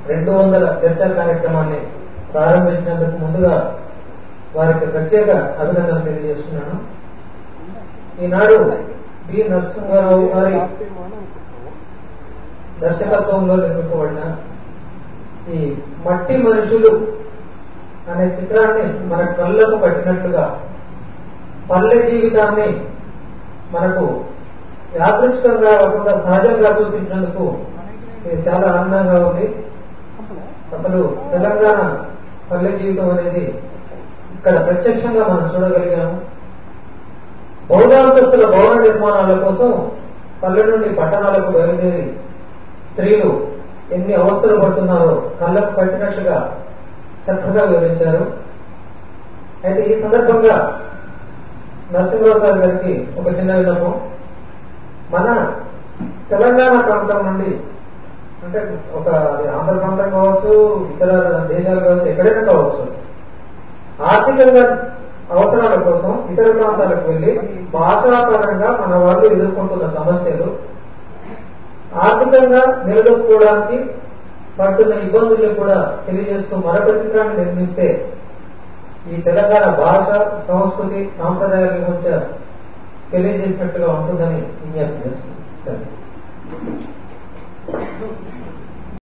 రెండు వందల చర్చా కార్యక్రమాన్ని ప్రారంభించినందుకు ముందుగా వారికి ప్రత్యేక అభినందనలు తెలియజేస్తున్నాను ఈనాడు బి నరసింహారావు గారి దర్శకత్వంలో నిర్మింపబడిన ఈ మట్టి మనుషులు అనే చిత్రాన్ని మన కళ్ళకు పట్టినట్లుగా పల్లె జీవితాన్ని మనకు యాదృచ్ఛికంగా కాకుండా సహజంగా చూపించినందుకు ఇది చాలా ఆనందంగా ఉంది అసలు తెలంగాణ పల్లె జీవితం అనేది ఇక్కడ ప్రత్యక్షంగా మనం చూడగలిగాము బౌద్ధాంతస్తుల భవన నిర్మాణాల కోసం పల్లె నుండి పట్టణాలకు బయలుదేరి స్త్రీలు ఎన్ని అవస్థలు పడుతున్నారో కళ్ళకు పట్టినట్లుగా చక్కగా వివరించారు అయితే ఈ సందర్భంగా నరసింహరావు సార్ గారికి ఒక చిన్న విన్నపం మన తెలంగాణ ప్రాంతం నుండి అంటే ఒక అది ఆంధ్ర ప్రాంతం కావచ్చు ఇతర దేశాలు కావచ్చు ఎక్కడైనా కావచ్చు ఆర్థికంగా అవసరాల కోసం ఇతర ప్రాంతాలకు వెళ్లి భాషాపరంగా మన వాళ్ళు ఎదుర్కొంటున్న సమస్యలు ఆర్థికంగా నిలదొక్కుకోవడానికి పడుతున్న ఇబ్బందుల్ని కూడా తెలియజేస్తూ మరొక చిత్రాన్ని నిర్మిస్తే ఈ తెలంగాణ భాష సంస్కృతి సాంప్రదాయాల గురించి తెలియజేసినట్టుగా ఉంటుందని విజ్ఞప్తి చేస్తుంది